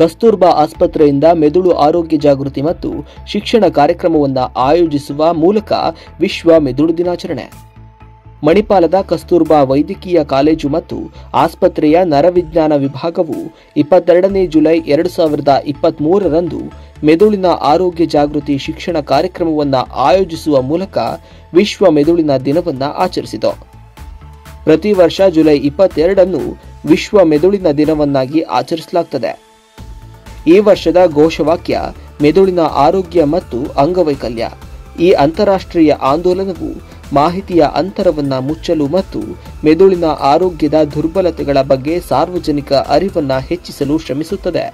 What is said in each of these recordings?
ಕಸ್ತೂರ್ಬಾ ಆಸ್ಪತ್ರೆಯಿಂದ ಮೆದುಳು ಆರೋಗ್ಯ ಜಾಗೃತಿ ಮತ್ತು ಶಿಕ್ಷಣ ಕಾರ್ಯಕ್ರಮವನ್ನು ಆಯೋಜಿಸುವ ಮೂಲಕ ವಿಶ್ವ ಮೆದುಳು ದಿನಾಚರಣೆ ಮಣಿಪಾಲದ ಕಸ್ತೂರ್ಬಾ ವೈದ್ಯಕೀಯ ಕಾಲೇಜು ಮತ್ತು ಆಸ್ಪತ್ರೆಯ ನರವಿಜ್ಞಾನ ವಿಭಾಗವು ಇಪ್ಪತ್ತೆರಡನೇ ಜುಲೈ ಎರಡು ಸಾವಿರದ ಇಪ್ಪತ್ತ್ಮೂರರಂದು ಮೆದುಳಿನ ಆರೋಗ್ಯ ಜಾಗೃತಿ ಶಿಕ್ಷಣ ಕಾರ್ಯಕ್ರಮವನ್ನು ಆಯೋಜಿಸುವ ಮೂಲಕ ವಿಶ್ವ ಮೆದುಳಿನ ದಿನವನ್ನು ಆಚರಿಸಿತು ಪ್ರತಿ ವರ್ಷ ಜುಲೈ ಇಪ್ಪತ್ತೆರಡನ್ನು ವಿಶ್ವ ಮೆದುಳಿನ ದಿನವನ್ನಾಗಿ ಆಚರಿಸಲಾಗುತ್ತದೆ ಈ ವರ್ಷದ ಘೋಷವಾಕ್ಯ ಮೆದುಳಿನ ಆರೋಗ್ಯ ಮತ್ತು ಅಂಗವೈಕಲ್ಯ ಈ ಅಂತಾರಾಷ್ಟ್ರೀಯ ಆಂದೋಲನವು ಮಾಹಿತಿಯ ಅಂತರವನ್ನ ಮುಚ್ಚಲು ಮತ್ತು ಮೆದುಳಿನ ಆರೋಗ್ಯದ ದುರ್ಬಲತೆಗಳ ಬಗ್ಗೆ ಸಾರ್ವಜನಿಕ ಅರಿವನ್ನ ಹೆಚ್ಚಿಸಲು ಶ್ರಮಿಸುತ್ತದೆ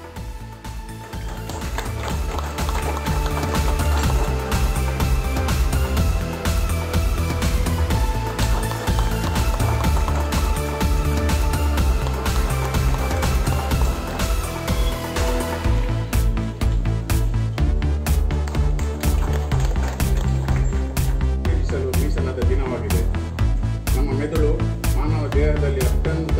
ಉತ್ತೇಜಿಸಲು ಮೀಸಲಾದ ದಿನವಾಗಿದೆ ನಮ್ಮ ಮೆದುಳು ಮಾನವ ದೇಹದಲ್ಲಿ ಅತ್ಯಂತ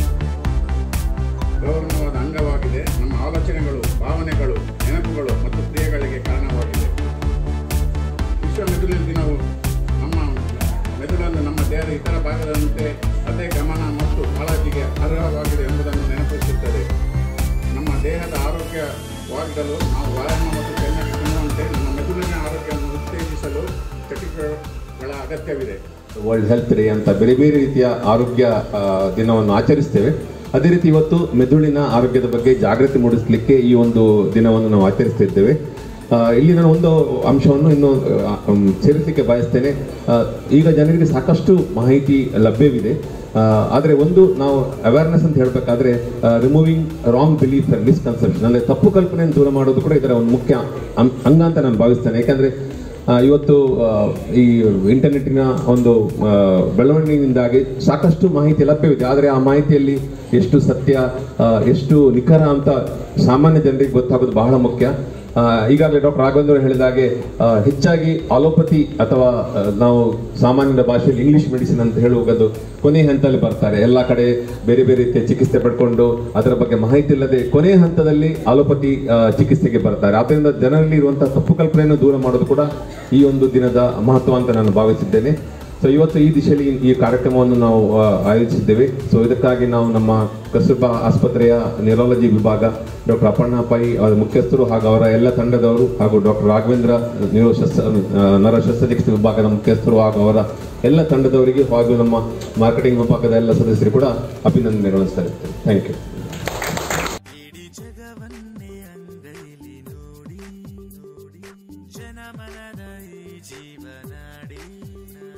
ಗೌರವವಾದ ಅಂಗವಾಗಿದೆ ನಮ್ಮ ಆಲೋಚನೆಗಳು ಭಾವನೆಗಳು ನೆನಪುಗಳು ಮತ್ತು ಕ್ರಿಯೆಗಳಿಗೆ ಕಾರಣವಾಗಿದೆ ವಿಶ್ವ ಮೆದುಳಿನ ದಿನವು ನಮ್ಮ ಮೆದುಳನ್ನು ನಮ್ಮ ದೇಹದ ಇತರ ಭಾಗದಂತೆ ಅದೇ ಗಮನ ಮತ್ತು ಕಾಳಜಿಗೆ ಅರ್ಹವಾಗಿದೆ ಎಂಬುದನ್ನು ನೆನಪಿಸುತ್ತದೆ ನಮ್ಮ ದೇಹದ ಆರೋಗ್ಯವಾಗಿರಲು ನಾವು ವ್ಯಾಯಾಮ ಮತ್ತು ಚೆನ್ನಾಗಿ ತಿನ್ನುವಂತೆ ನಮ್ಮ ಮೆದುಳಿನ ಆರೋಗ್ಯವನ್ನು ಉತ್ತೇಜಿಸಲು ಚಟುವಟಿಕೆಗಳ ಅಗತ್ಯವಿದೆ ವರ್ಲ್ಡ್ ಹೆಲ್ತ್ ಡೇ ಅಂತ ಬೇರೆ ಬೇರೆ ರೀತಿಯ ಆರೋಗ್ಯ ಆ, ದಿನವನ್ನು ಆಚರಿಸ್ತೇವೆ ಅದೇ ರೀತಿ ಇವತ್ತು ಮೆದುಳಿನ ಆರೋಗ್ಯದ ಬಗ್ಗೆ ಜಾಗೃತಿ ಮೂಡಿಸಲಿಕ್ಕೆ ಈ ಒಂದು ದಿನವನ್ನು ನಾವು ಆಚರಿಸ್ತಾ ಇದ್ದೇವೆ ಆ, ಇಲ್ಲಿ ನಾನು ಒಂದು ಅಂಶವನ್ನು ಇನ್ನು ಆ, ಮ್, ಸೇರಿಸಲಿಕ್ಕೆ ಬಯಸ್ತೇನೆ ಆ, ಈಗ ಜನರಿಗೆ ಸಾಕಷ್ಟು ಮಾಹಿತಿ ಲಭ್ಯವಿದೆ ಆದರೆ ಒಂದು ನಾವು ಅವೇರ್ನೆಸ್ ಅಂತ ಹೇಳಬೇಕಾದ್ರೆ removing wrong belief and misconception ಅಂದರೆ ತಪ್ಪು ಕಲ್ಪನೆಯನ್ನು ದೂರ ಮಾಡೋದು ಕೂಡ ಇದರ ಒಂದು ಮುಖ್ಯ ಅಂ- ಅಂಗ ಅಂತ ನಾನು ಭಾವಿಸ್ತೇನೆ ಯಾಕಂದರೆ ಆ, ಇವತ್ತು ಆ, ಈ ಇಂಟರ್ನೆಟ್ಟಿನ ಒಂದು ಆ, ಬೆಳವಣಿಗೆಯಿಂದಾಗಿ ಸಾಕಷ್ಟು ಮಾಹಿತಿ ಲಭ್ಯವಿದೆ ಆದರೆ ಆ ಮಾಹಿತಿಯಲ್ಲಿ ಎಷ್ಟು ಸತ್ಯ ಆ, ಎಷ್ಟು ನಿಖರ ಅಂತ ಸಾಮಾನ್ಯ ಜನರಿಗೆ ಗೊತ್ತಾಗೋದು ಬಹಳ ಮುಖ್ಯ ಆ, ಈಗಾಗಲೇ ಡಾಕ್ಟರ್ ರಾಘವೇಂದ್ರ ಹೇಳಿದ ಹಾಗೆ ಆ, ಹೆಚ್ಚಾಗಿ ಆಲೋಪತಿ ಅಥವಾ ಆ, ನಾವು ಸಾಮಾನ್ಯ ಭಾಷೆಯಲ್ಲಿ ಇಂಗ್ಲಿಷ್ ಮೆಡಿಸಿನ್ ಅಂತ ಹೇಳುವುದು ಕೊನೆ ಹಂತದಲ್ಲಿ ಬರ್ತಾರೆ ಎಲ್ಲ ಕಡೆ ಬೇರೆ ಬೇರೆ ರೀತಿಯ ಚಿಕಿತ್ಸೆ ಪಡ್ಕೊಂಡು ಅದರ ಬಗ್ಗೆ ಮಾಹಿತಿ ಇಲ್ಲದೆ ಕೊನೆ ಹಂತದಲ್ಲಿ ಆಲೋಪತಿ ಆ, ಚಿಕಿತ್ಸೆಗೆ ಬರ್ತಾರೆ ಆದ್ದರಿಂದ ಜನರಲ್ಲಿ ಇರುವಂತಹ ತಪ್ಪು ಕಲ್ಪನೆಯನ್ನು ದೂರ ಮಾಡೋದು ಕೂಡ ಈ ಒಂದು ದಿನದ ಮಹತ್ವ ಅಂತ ನಾನು ಭಾವಿಸಿದ್ದೇನೆ ಸೊ ಇವತ್ತು ಈ ದಿಶೆಯಲ್ಲಿ ಈ ಕಾರ್ಯಕ್ರಮವನ್ನು ನಾವು ಆ, ಆಯೋಜಿಸಿದ್ದೇವೆ ಸೊ ಇದಕ್ಕಾಗಿ ನಾವು ನಮ್ಮ ಕಸ್ತೂರ್ಬಾ ಆಸ್ಪತ್ರೆಯ ನ್ಯೂರಾಲಜಿ ವಿಭಾಗ ಡಾಕ್ಟರ್ ಅಪರ್ಣಾ ಪೈ ಅವರ ಮುಖ್ಯಸ್ಥರು ಹಾಗೂ ಅವರ ಎಲ್ಲ ತಂಡದವರು ಹಾಗೂ ಡಾಕ್ಟರ್ ರಾಘವೇಂದ್ರ ನ್ಯೂರೋ ಶಸ್ತ್ರ ಆ, ನರ ಶಸ್ತ್ರಚಿಕಿತ್ಸೆ ವಿಭಾಗದ ಮುಖ್ಯಸ್ಥರು ಹಾಗೂ ಅವರ ಎಲ್ಲ ತಂಡದವರಿಗೆ ಹಾಗೂ ನಮ್ಮ ಮಾರ್ಕೆಟಿಂಗ್ ವಿಭಾಗದ ಎಲ್ಲ ಸದಸ್ಯರು ಕೂಡ ಅಭಿನಂದನೆಗಳನ್ನು ಸಲ್ಲಿಸ್ತೇನೆ ಥ್ಯಾಂಕ್ ಯು ಇಡೀ ಜಗವನ್ನೇ ಅಂಗೈಲಿ ನೋಡಿ ನೋಡಿ ಜನಮನದ ಈ ಜೀವನಾಡಿ